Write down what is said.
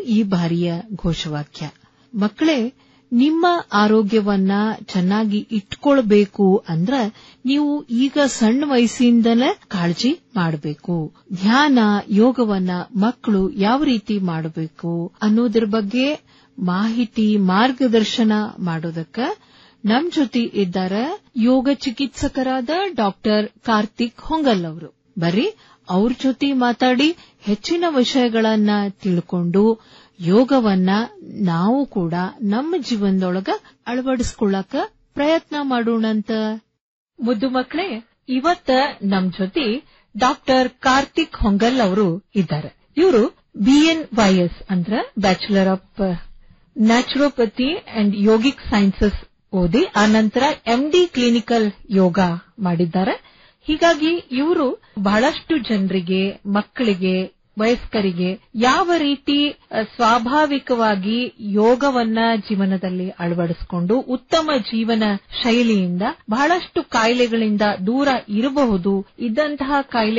ಈ ಬಾರಿಯ ಘೋಷವಾಕ್ಯ ಮಕ್ಕಳೇ ನಿಮ್ಮ ಆರೋಗ್ಯವನ್ನ ಚೆನ್ನಾಗಿ ಇಟ್ಕೊಳ್ಬೇಕು ಅಂದ್ರ ನೀವು ಈಗ ಸಣ್ಣ ವಯಸ್ಸಿಂದಲೇ ಕಾಳಜಿ ಮಾಡಬೇಕು ಧ್ಯಾನ ಯೋಗವನ್ನ ಮಕ್ಕಳು ಯಾವ ರೀತಿ ಮಾಡಬೇಕು ಅನ್ನೋದ್ರ ಬಗ್ಗೆ ಮಾಹಿತಿ ಮಾರ್ಗದರ್ಶನ ಮಾಡೋದಕ್ಕ ನಮ್ ಜೊತೆ ಇದ್ದಾರ ಯೋಗ ಚಿಕಿತ್ಸಕರಾದ ಡಾಕ್ಟರ್ ಕಾರ್ತಿಕ್ ಹೊಂಗಲ್ ಅವರು ಬರ್ರಿ ಅವ್ರ ಜೊತೆ ಮಾತಾಡಿ ಹೆಚ್ಚಿನ ವಿಷಯಗಳನ್ನ ತಿಳ್ಕೊಂಡು ಯೋಗವನ್ನ ನಾವು ಕೂಡ ನಮ್ಮ ಜೀವನದೊಳಗ ಅಳವಡಿಸ್ಕೊಳ್ಳಕ ಪ್ರಯತ್ನ ಮಾಡೋಣಂತ ಮುದ್ದು ಮಕ್ಕಳೇ ಇವತ್ತ ನಮ್ ಜೊತೆ ಡಾಕ್ಟರ್ ಕಾರ್ತಿಕ್ ಹೊಂಗಲ್ ಅವರು ಇದ್ದಾರೆ ಇವರು ಬಿಎನ್ ವೈಎಸ್ ಅಂದ್ರ bachelor of naturopathy and yogic sciences ಓದಿ ಆ ನಂತರ ಎಂಡಿ ಕ್ಲಿನಿಕಲ್ ಯೋಗ ಮಾಡಿದ್ದಾರೆ ಹೀಗಾಗಿ ಇವರು ಬಹಳಷ್ಟು ಜನರಿಗೆ ಮಕ್ಕಳಿಗೆ ವಯಸ್ಕರಿಗೆ ಯಾವ ರೀತಿ ಅ, ಸ್ವಾಭಾವಿಕವಾಗಿ ಯೋಗವನ್ನ ಜೀವನದಲ್ಲಿ ಅಳವಡಿಸಿಕೊಂಡು ಉತ್ತಮ ಜೀವನ ಶೈಲಿಯಿಂದ ಬಹಳಷ್ಟು ಕಾಯಿಲೆಗಳಿಂದ ದೂರ ಇರಬಹುದು ಇದ್ದಂತಹ ಕಾಯಿಲೆ